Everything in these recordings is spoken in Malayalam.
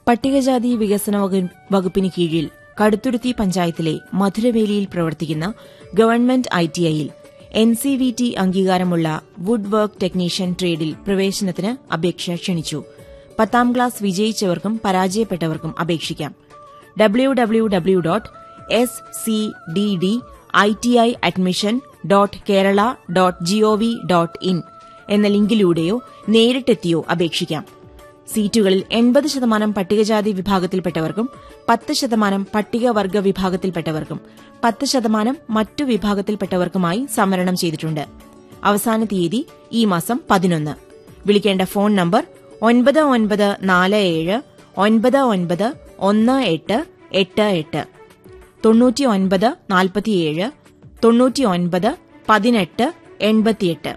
പട്ടികജാതി വികസന വകു- വകുപ്പിന് കീഴിൽ കടുത്തുരുത്തി പഞ്ചായത്തിലെ മധുരവേലിയിൽ പ്രവർത്തിക്കുന്ന ഗവൺമെന്റ് ഐടിഐയിൽ എൻ സി വി ടി അംഗീകാരമുള്ള വുഡ് വർക്ക് ടെക്നീഷ്യൻ ട്രേഡിൽ പ്രവേശനത്തിന് അപേക്ഷ ക്ഷണിച്ചു പത്താം ക്ലാസ് വിജയിച്ചവർക്കും പരാജയപ്പെട്ടവർക്കും അപേക്ഷിക്കാം W W W dot S C D D I T I admission dot Kerala dot GOV dot in എന്ന ലിങ്കിലൂടെയോ നേരിട്ടെത്തിയോ അപേക്ഷിക്കാം സീറ്റുകളിൽ എൺപത് ശതമാനം പട്ടികജാതി വിഭാഗത്തിൽപ്പെട്ടവർക്കും പത്ത് ശതമാനം പട്ടികവർഗ വിഭാഗത്തിൽപ്പെട്ടവർക്കും പത്ത് ശതമാനം മറ്റു വിഭാഗത്തിൽപ്പെട്ടവർക്കുമായി സംവരണം ചെയ്തിട്ടുണ്ട് അവസാന തീയതി ഈ മാസം പതിനൊന്ന് വിളിക്കേണ്ട ഫോൺ നമ്പർ ഒൻപത് ഒൻപത് നാല് ഏഴ് ഒൻപത് ഒൻപത് ഒന്ന് എട്ട് എട്ട് എട്ട് തൊണ്ണൂറ്റി ഒൻപത് നാൽപ്പത്തിയേഴ് തൊണ്ണൂറ്റി ഒൻപത് പതിനെട്ട് എൺപത്തിയെട്ട്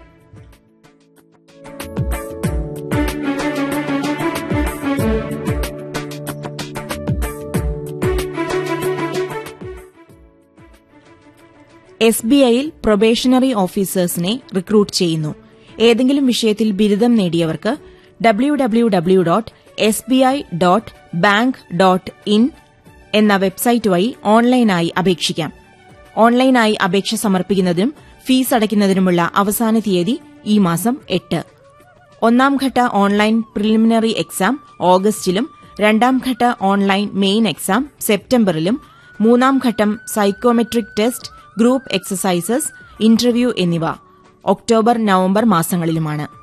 എസ് ബി ഐയിൽ പ്രൊബേഷണറി ഓഫീസേഴ്സിനെ റിക്രൂട്ട് ചെയ്യുന്നു ഏതെങ്കിലും വിഷയത്തിൽ ബിരുദം നേടിയവർക്ക് W W W dot S B I dot bank dot in എന്ന വെബ്സൈറ്റ് വഴി ഓൺലൈനായി അപേക്ഷിക്കാം ഓൺലൈനായി അപേക്ഷ സമർപ്പിക്കുന്നതിനും ഫീസ് അടയ്ക്കുന്നതിനുമുള്ള അവസാന തീയതി ഈ മാസം എട്ട് ഒന്നാം ഘട്ട ഓൺലൈൻ പ്രിലിമിനറി എക്സാം ഓഗസ്റ്റിലും രണ്ടാം ഘട്ട ഓൺലൈൻ മെയിൻ എക്സാം സെപ്റ്റംബറിലും മൂന്നാം ഘട്ടം psychometric test group exercises interview എന്നിവ ഒക്ടോബർ നവംബർ മാസങ്ങളിലുമാണ്